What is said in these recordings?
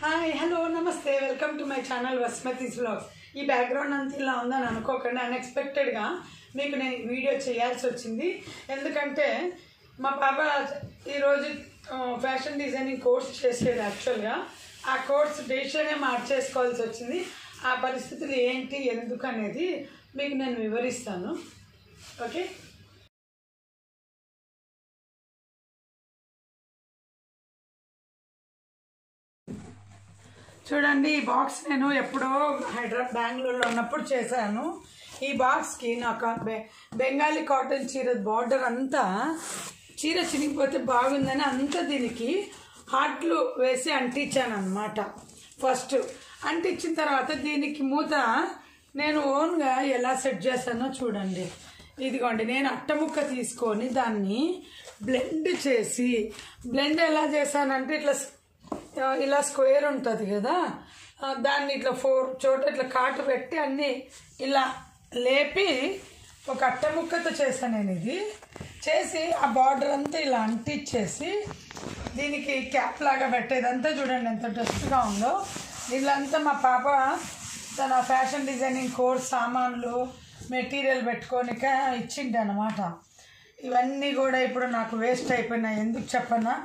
hi hello నమస్తే welcome to my channel Vasmathi's vlogs ఈ background అంతా ఇలా ఉందని అనుకోకండి అన్ఎక్స్పెక్టెడ్గా మీకు నేను ఈ వీడియో చేయాల్సి వచ్చింది ఎందుకంటే మా పాప ఈరోజు ఫ్యాషన్ డిజైనింగ్ కోర్స్ చేసేది యాక్చువల్గా ఆ కోర్స్ డెసిషనే మార్చేసుకోవాల్సి వచ్చింది ఆ పరిస్థితులు ఏంటి ఎందుకు అనేది మీకు నేను వివరిస్తాను ఓకే చూడండి ఈ బాక్స్ నేను ఎప్పుడో హైదరాబాద్ బెంగళూరులో ఉన్నప్పుడు చేశాను ఈ బాక్స్కి నాకు ఆ బె బెంగాలీ కాటన్ చీర బార్డర్ అంతా చీర చినిగిపోతే బాగుందని అంతా దీనికి హార్ట్లు వేసి అంటించాను అనమాట ఫస్ట్ అంటించిన తర్వాత దీనికి మూత నేను ఓన్గా ఎలా సెట్ చేశానో చూడండి ఇదిగోండి నేను అట్టముక్క తీసుకొని దాన్ని బ్లెండ్ చేసి బ్లెండ్ ఎలా చేశానంటే ఇట్లా ఆ, ఇలా స్క్వేర్ ఉంటుంది కదా ఆ, దాన్ని ఇట్లా ఫోర్ చోట ఇట్లా కాటు పెట్టి అన్నీ ఇలా లేపి ఒక అట్ట ముక్కతో చేశాను నేను ఇది చేసి ఆ బార్డర్ అంతా ఇలా అంటించేసి దీనికి క్యాప్ లాగా పెట్టేదంతా చూడండి ఎంత డస్ట్గా ఉందో వీళ్ళంతా మా పాప తన ఫ్యాషన్ డిజైనింగ్ కోర్స్ సామాన్లు మెటీరియల్ పెట్టుకోనిక ఇచ్చిండే అనమాట ఇవన్నీ కూడా ఇప్పుడు నాకు వేస్ట్ అయిపోయినాయి ఎందుకు చెప్పనా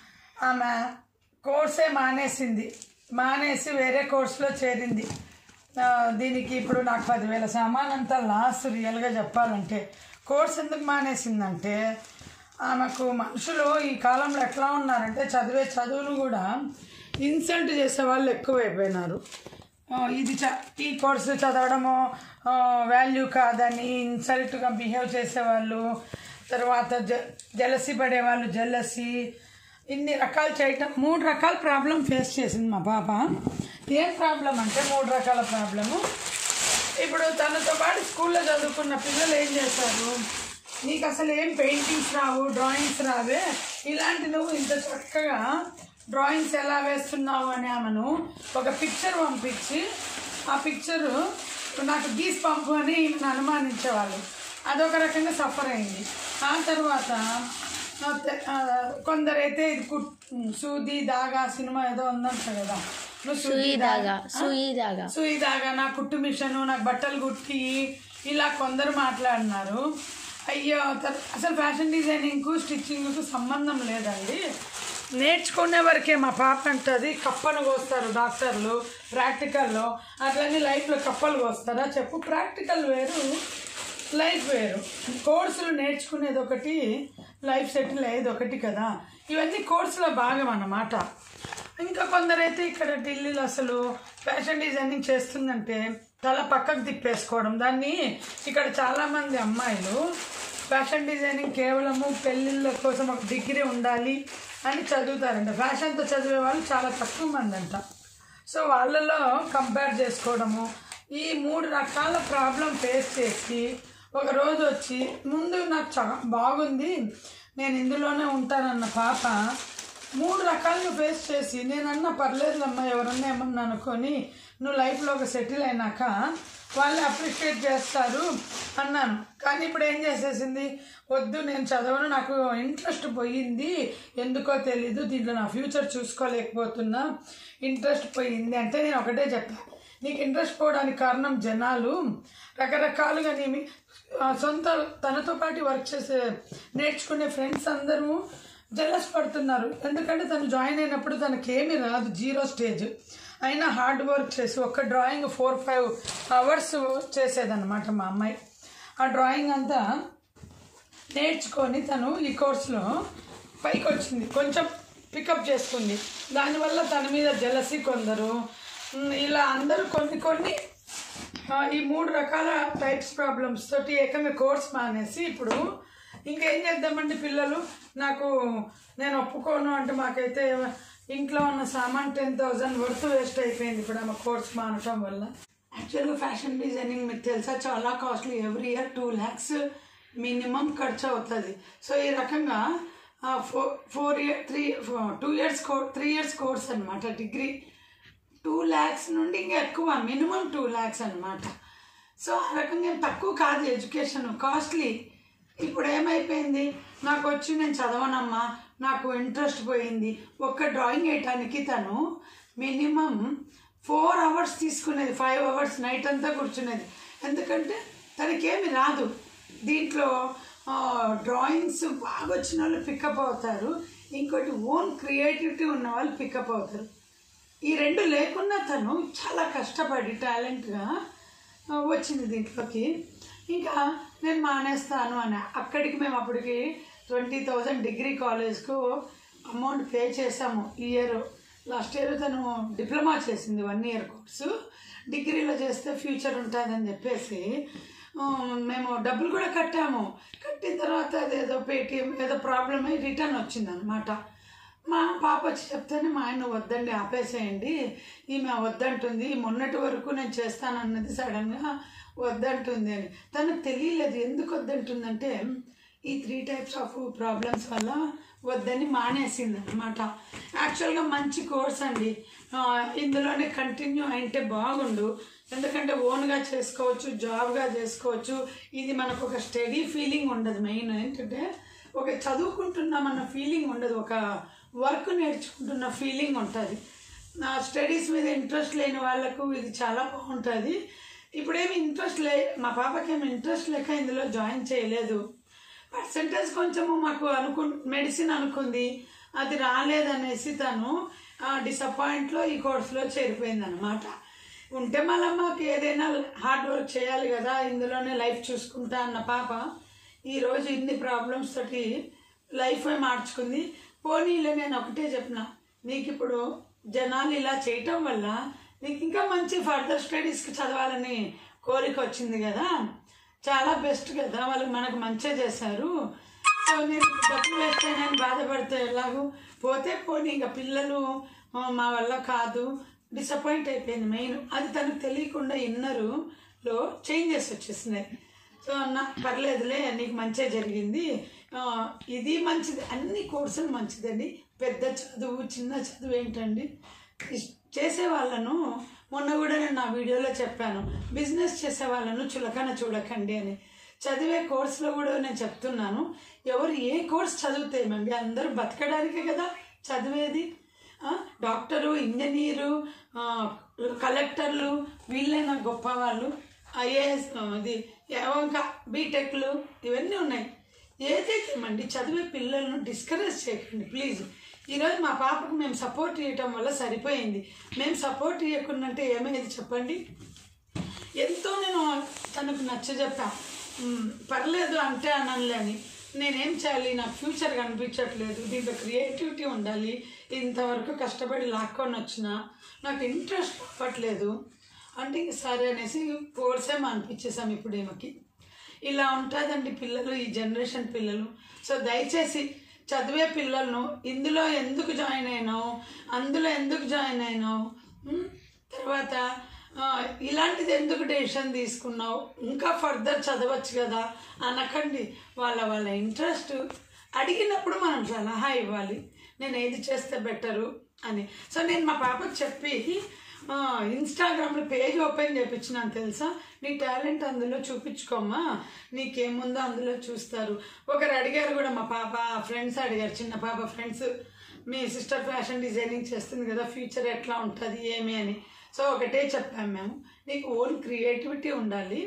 ఆమె కోర్సే మానేసింది మానేసి వేరే కోర్సులో చేరింది ఆ, దీనికి ఇప్పుడు నాకు పదివేల సామాన్ అంతా లాస్ రియల్గా చెప్పాలంటే కోర్స్ ఎందుకు మానేసిందంటే ఆమెకు మనుషులు ఈ కాలంలో ఎట్లా ఉన్నారంటే చదివే చదువులు కూడా ఇన్సల్ట్ చేసే వాళ్ళు ఎక్కువైపోయినారు ఆ, ఇది చ ఈ కోర్సు చదవడము వాల్యూ కాదని ఇన్సల్ట్గా బిహేవ్ చేసేవాళ్ళు తర్వాత జ జలసి పడేవాళ్ళు జలసి ఇన్ని రకాలు చేయటం మూడు రకాల ప్రాబ్లం ఫేస్ చేసింది మా పాప ఏం ప్రాబ్లం అంటే మూడు రకాల ప్రాబ్లము ఇప్పుడు తనతో పాటు స్కూల్లో చదువుకున్న పిల్లలు ఏం చేస్తారు నీకు అసలు ఏం పెయింటింగ్స్ రావు డ్రాయింగ్స్ రావే ఇలాంటి నువ్వు ఇంత చక్కగా డ్రాయింగ్స్ ఎలా వేస్తున్నావు అని ఆమెను ఒక పిక్చర్ పంపించి ఆ పిక్చరు నాకు గీసి పంపు అని ఈమెను అనుమానించేవాళ్ళు అదొక రకంగా సఫర్ అయింది ఆ తర్వాత ఆ తె- ఆ, కొందరైతే ఇది కుట్ సూది దాగా సినిమా ఏదో ఉందంట కదా నువ్వు సూది దాగా సూయి దాగా సూయి దాగా నా కుట్టు మిషను నాకు బట్టలు కుట్టి ఇలా కొందరు మాట్లాడినారు అయ్యో తర్- అసలు ఫ్యాషన్ డిజైనింగ్కు స్టిచ్చింగ్కు సంబంధం లేదండి నేర్చుకునే వరకే మా పాప అంటది కప్పను కోస్తారు డాక్టర్లు ప్రాక్టికల్లో అట్లనే లైఫ్లో కప్పలు కోస్తారా చెప్పు ప్రాక్టికల్ వేరు లైఫ్ వేరు కోర్సులు నేర్చుకునేది ఒకటి లైఫ్ సెటిల్ అయ్యేది ఒకటి కదా ఇవన్నీ కోర్సులో భాగం అన్నమాట ఇంకా కొందరైతే ఇక్కడ ఢిల్లీలో అసలు ఫ్యాషన్ డిజైనింగ్ చేస్తుందంటే తల పక్కకు తిప్పేసుకోవడం దాన్ని ఇక్కడ చాలామంది అమ్మాయిలు ఫ్యాషన్ డిజైనింగ్ కేవలము పెళ్ళిళ్ళ కోసం ఒక డిగ్రీ ఉండాలి అని చదువుతారంట ఫ్యాషన్తో చదివే వాళ్ళు చాలా తక్కువ మంది అంట సో వాళ్ళలో కంపేర్ చేసుకోవడము ఈ మూడు రకాల ప్రాబ్లం ఫేస్ చేసి ఒక రోజు వచ్చి ముందు నాకు చా బాగుంది నేను ఇందులోనే ఉంటానన్న పాప మూడు రకాలుగా ఫేస్ చేసి నేనన్నా పర్లేదులమ్మా ఎవరన్నా ఏమన్నా అనుకొని నువ్వు లైఫ్లో ఒక సెటిల్ అయినాక వాళ్ళు అప్రిషియేట్ చేస్తారు అన్నాను కానీ ఇప్పుడు ఏం చేసేసింది వద్దు నేను చదవను నాకు ఇంట్రెస్ట్ పోయింది ఎందుకో తెలీదు దీంట్లో నా ఫ్యూచర్ చూసుకోలేకపోతున్నా ఇంట్రెస్ట్ పోయింది అంటే నేను ఒకటే చెప్పా నీకు ఇంట్రెస్ట్ పోవడానికి కారణం జనాలు రకరకాలుగా నీ మీ- ఆ, సొంత తనతో పాటు వర్క్ చేసే నేర్చుకునే ఫ్రెండ్స్ అందరూ జలస్ పడుతున్నారు ఎందుకంటే తను జాయిన్ అయినప్పుడు తనకి ఏమీ రాదు జీరో స్టేజ్ అయినా హార్డ్ వర్క్ చేసి ఒక డ్రాయింగ్ ఫోర్ ఫైవ్ అవర్స్ చేసేదన్నమాట మా అమ్మాయి ఆ డ్రాయింగ్ అంతా నేర్చుకొని తను ఈ కోర్సులో పైకి వచ్చింది కొంచెం పికప్ చేసుకుంది దానివల్ల తన మీద జలసి కొందరు ఉమ్, ఇలా అందరూ కొన్ని కొన్ని ఆ, ఈ మూడు రకాల టైప్స్ ప్రాబ్లమ్స్ తోటి ఏకంగా కోర్స్ మానేసి ఇప్పుడు ఇంకేం చేద్దామంటే పిల్లలు నాకు నేను ఒప్పుకోను అంటే మాకైతే ఇంట్లో ఉన్న సామాన్ టెన్ థౌజండ్ వర్త్ వేస్ట్ అయిపోయింది ఇప్పుడు ఆమె కోర్స్ మానటం వల్ల యాక్చువల్గా ఫ్యాషన్ డిజైనింగ్ మీకు తెలుసా చాలా costly every year two lakhs minimum ఖర్చు అవుతుంది సో ఈ రకంగా four four year three two years కో త్రీ ఇయర్స్ కోర్స్ అనమాట డిగ్రీ టూ ల్యాక్స్ నుండి ఇంకా ఎక్కువ మినిమం టూ ల్యాక్స్ అనమాట సో ఆ రకంగా ఏం తక్కువ కాదు ఎడ్యుకేషన్ కాస్ట్లీ ఇప్పుడు ఏమైపోయింది నాకు వచ్చి నేను చదవనమ్మా నాకు ఇంట్రెస్ట్ పోయింది ఒక్క డ్రాయింగ్ వేయటానికి తను మినిమం ఫోర్ అవర్స్ తీసుకునేది ఫైవ్ అవర్స్ నైట్ అంతా కూర్చునేది ఎందుకంటే తనకేమి రాదు దీంట్లో డ్రాయింగ్స్ బాగా వచ్చిన వాళ్ళు పికప్ అవుతారు ఇంకోటి ఓన్ క్రియేటివిటీ ఉన్న వాళ్ళు పికప్ అవుతారు ఈ రెండు లేకున్నా తను చాలా కష్టపడి టాలెంట్గా వచ్చింది దీంట్లోకి ఇంకా నేను మానేస్తాను అని అక్కడికి మేము అప్పటికి ట్వంటీ థౌజండ్ డిగ్రీ కాలేజ్కు అమౌంట్ పే చేసాము ఈ ఇయర్ లాస్ట్ ఇయర్ తను డిప్లొమా చేసింది వన్ ఇయర్ కోర్సు డిగ్రీలో చేస్తే ఫ్యూచర్ ఉంటుందని చెప్పేసి ఆ, మేము డబ్బులు కూడా కట్టాము కట్టిన తర్వాత అదేదో పేటిఎం ఏదో ప్రాబ్లమ్ అయ్యి రిటర్న్ వచ్చిందనమాట మా పాప వచ్చి చెప్తేనే మా ఆయన వద్దండి ఆపేసేయండి ఈమె వద్దంటుంది మొన్నటి వరకు నేను చేస్తానన్నది సడన్గా వద్దంటుంది అని తనకు తెలియలేదు ఎందుకు వద్దంటుందంటే ఈ త్రీ టైప్స్ ఆఫ్ ప్రాబ్లమ్స్ వల్ల వద్దని మానేసింది అనమాట యాక్చువల్గా మంచి కోర్స్ అండి ఆ, ఇందులోనే కంటిన్యూ అయితే బాగుండు ఎందుకంటే ఓన్గా చేసుకోవచ్చు జాబ్గా చేసుకోవచ్చు ఇది మనకు ఒక స్టడీ ఫీలింగ్ ఉండదు మెయిన్ ఏంటంటే ఒక చదువుకుంటున్నామన్న ఫీలింగ్ ఉండదు ఒక వర్క్ నేర్చుకుంటున్న ఫీలింగ్ ఉంటుంది నా స్టడీస్ మీద ఇంట్రెస్ట్ లేని వాళ్ళకు ఇది చాలా బాగుంటుంది ఇప్పుడేమి ఇంట్రెస్ట్ లే మా పాపకి ఏమి ఇంట్రెస్ట్ లేక ఇందులో జాయిన్ చేయలేదు పర్సంటేజ్ కొంచెము మాకు అనుకు మెడిసిన్ అనుకుంది అది రాలేదనేసి తను డిసప్పాయింట్లో ఈ కోర్సులో చేరిపోయింది అనమాట ఉంటే మళ్ళీ మాకు ఏదైనా హార్డ్ వర్క్ చేయాలి కదా ఇందులోనే లైఫ్ చూసుకుంటా అన్న పాప ఈరోజు ఇన్ని ప్రాబ్లమ్స్ తోటి లైఫ్ మార్చుకుంది పోనీలే నేను ఒకటే చెప్పిన నీకు ఇప్పుడు జనాలు ఇలా చేయటం వల్ల నీకు ఇంకా మంచి ఫర్దర్ స్టడీస్కి చదవాలని కోరిక వచ్చింది కదా చాలా బెస్ట్ కదా వాళ్ళు మనకు మంచిగా చేశారు సో నేను డబ్బులు వేస్తానని బాధపడితే ఎలాగో పోతే పోనీ ఇంకా పిల్లలు ఆ, మా వల్ల కాదు డిసప్పాయింట్ అయిపోయింది మెయిన్ అది తనకు తెలియకుండా ఇన్నరులో చేంజెస్ వచ్చేసినాయి సో అన్న పర్లేదులే నీకు మంచిగా జరిగింది ఆ, ఇది మంచిది అన్ని కోర్సులు మంచిదండి పెద్ద చదువు చిన్న చదువు ఏంటండి ఇస్- చేసే వాళ్ళను మొన్న కూడా నేను నా వీడియోలో చెప్పాను బిజినెస్ చేసే వాళ్ళను చులకన చూడకండి అని చదివే కోర్సులో కూడా నేను చెప్తున్నాను ఎవరు ఏ కోర్స్ చదివితే ఏమండి అందరూ బతకడానికే కదా చదివేది ఆ, డాక్టరు ఇంజనీరు ఆ, కలెక్టర్లు వీళ్ళైనా గొప్ప వాళ్ళు ఐఏఎస్ ఇది ఇంకా బీటెక్లు ఇవన్నీ ఉన్నాయి ఏదైతేమండి చదివే పిల్లలను డిస్కరేజ్ చేయకండి ప్లీజ్ ఈరోజు మా పాపకు మేము సపోర్ట్ ఇవ్వటం వల్ల సరిపోయింది మేము సపోర్ట్ ఇవ్వకుండా ఏమైంది చెప్పండి ఎంతో నేను తనకు నచ్చ చెప్పా "మ్, పర్లేదు అంటే అనలేని నేనేం చేయాలి నాకు ఫ్యూచర్ కనిపించట్లేదు దీంట్లో క్రియేటివిటీ ఉండాలి ఇంతవరకు కష్టపడి లాక్కొని వచ్చిన నాకు ఇంట్రెస్ట్ అవ్వట్లేదు అంటే ఇంక సరే అనేసి కోర్సేం అనిపించేసాం ఇప్పుడు ఈమెకి ఇలా ఉంటుందండి పిల్లలు ఈ జనరేషన్ పిల్లలు సో దయచేసి చదివే పిల్లలను ఇందులో ఎందుకు జాయిన్ అయినావు అందులో ఎందుకు జాయిన్ అయినావు ఉమ్, తర్వాత ఆ, ఇలాంటిది ఎందుకు డెసిషన్ తీసుకున్నావు ఇంకా ఫర్దర్ చదవచ్చు కదా అనకండి వాళ్ళ వాళ్ళ ఇంట్రెస్ట్ అడిగినప్పుడు మనం సలహా ఇవ్వాలి నేను ఏది చేస్తే బెటరు అని సో నేను మా పాపకు చెప్పి ఆ, ఇన్స్టాగ్రామ్లో పేజ్ ఓపెన్ చేయించినాను తెలుసా నీ టాలెంట్ అందులో చూపించుకోమ్మా నీకేముందో అందులో చూస్తారు ఒకరు అడిగారు కూడా మా పాప ఫ్రెండ్స్ అడిగారు చిన్న పాప ఫ్రెండ్స్ మీ సిస్టర్ ఫ్యాషన్ డిజైనింగ్ చేస్తుంది కదా ఫ్యూచర్ ఎట్లా ఉంటుంది ఏమి అని సో ఒకటే చెప్పాము మేము నీకు ఓన్ క్రియేటివిటీ ఉండాలి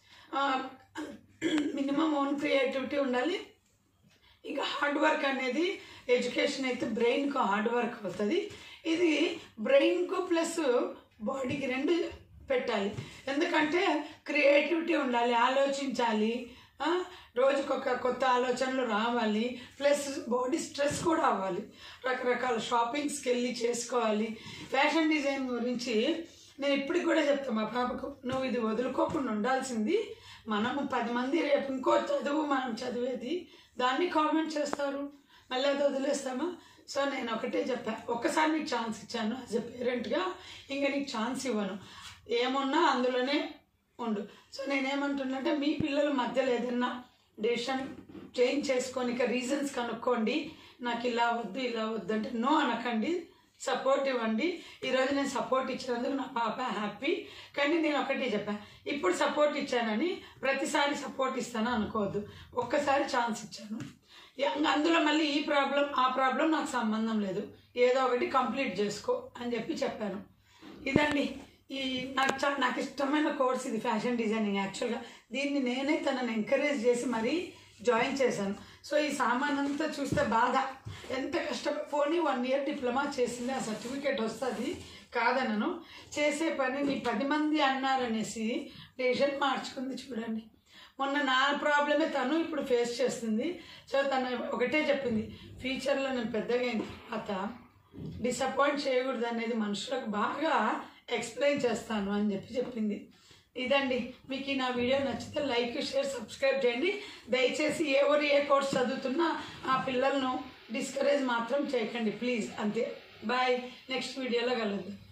మినిమం ఓన్ క్రియేటివిటీ ఉండాలి ఇంకా హార్డ్ వర్క్ అనేది ఎడ్యుకేషన్ అయితే బ్రెయిన్కు హార్డ్ వర్క్ అవుతుంది ఇది బ్రెయిన్కు ప్లస్ బాడీకి రెండు పెట్టాలి ఎందుకంటే క్రియేటివిటీ ఉండాలి ఆలోచించాలి ఆ, రోజుకొక కొత్త ఆలోచనలు రావాలి ప్లస్ బాడీ స్ట్రెస్ కూడా అవ్వాలి రకరకాల షాపింగ్స్కి వెళ్ళి చేసుకోవాలి ఫ్యాషన్ డిజైన్ గురించి నేను ఇప్పటికి కూడా చెప్తాను మా పాపకు నువ్వు ఇది వదులుకోకుండా ఉండాల్సింది మనము పది మంది రేపు ఇంకో చదువు మనం చదివేది దాన్ని కామెంట్ చేస్తారు మళ్ళీ అది వదిలేస్తామా సో నేను ఒకటే చెప్పా ఒక్కసారి నీకు ఛాన్స్ ఇచ్చాను యాజ్ ఎ పేరెంట్గా ఇంకా నీకు ఛాన్స్ ఇవ్వను ఏమున్నా అందులోనే ఉండు సో నేనేమంటున్నానంటే మీ పిల్లల మధ్యలో ఏదైనా డెసిషన్ చేంజ్ చేసుకొని ఇక రీజన్స్ కనుక్కోండి నాకు ఇలా వద్దు ఇలా వద్దు అంటే నో అనకండి సపోర్ట్ ఇవ్వండి ఈరోజు నేను సపోర్ట్ ఇచ్చినందుకు నా పాప హ్యాపీ కానీ నేను ఒకటి చెప్పాను ఇప్పుడు సపోర్ట్ ఇచ్చానని ప్రతిసారి సపోర్ట్ ఇస్తాను అనుకోవద్దు ఒక్కసారి ఛాన్స్ ఇచ్చాను ఇక అందులో మళ్ళీ ఈ ప్రాబ్లం ఆ ప్రాబ్లం నాకు సంబంధం లేదు ఏదో ఒకటి కంప్లీట్ చేసుకో అని చెప్పి చెప్పాను ఇదండి ఈ నాకు చా నాకు ఇష్టమైన కోర్స్ ఇది ఫ్యాషన్ డిజైనింగ్ యాక్చువల్గా దీన్ని నేనే తనని ఎంకరేజ్ చేసి మరీ జాయిన్ చేశాను సో ఈ సామాన్ అంతా చూస్తే బాధ ఎంత కష్టం పోనీ వన్ ఇయర్ డిప్లొమా చేసింది ఆ సర్టిఫికేట్ వస్తుంది కాదనను చేసే పని నీ పది మంది అన్నారనేసి డెసిషన్ మార్చుకుంది చూడండి మొన్న నా ప్రాబ్లమే తను ఇప్పుడు ఫేస్ చేస్తుంది సో తను ఒకటే చెప్పింది ఫ్యూచర్లో నేను పెద్దగా అయిన తర్వాత డిసప్పాయింట్ చేయకూడదు అనేది మనుషులకు బాగా ఎక్స్ప్లెయిన్ చేస్తాను అని చెప్పి చెప్పింది ఇదండి మీకు ఈ నా వీడియో నచ్చితే లైక్ షేర్ సబ్స్క్రైబ్ చేయండి దయచేసి ఎవరు ఏ కోర్స్ చదువుతున్నా ఆ పిల్లలను డిస్కరేజ్ మాత్రం చేయకండి ప్లీజ్ అంతే బాయ్ నెక్స్ట్ వీడియోలో కలుద్దాం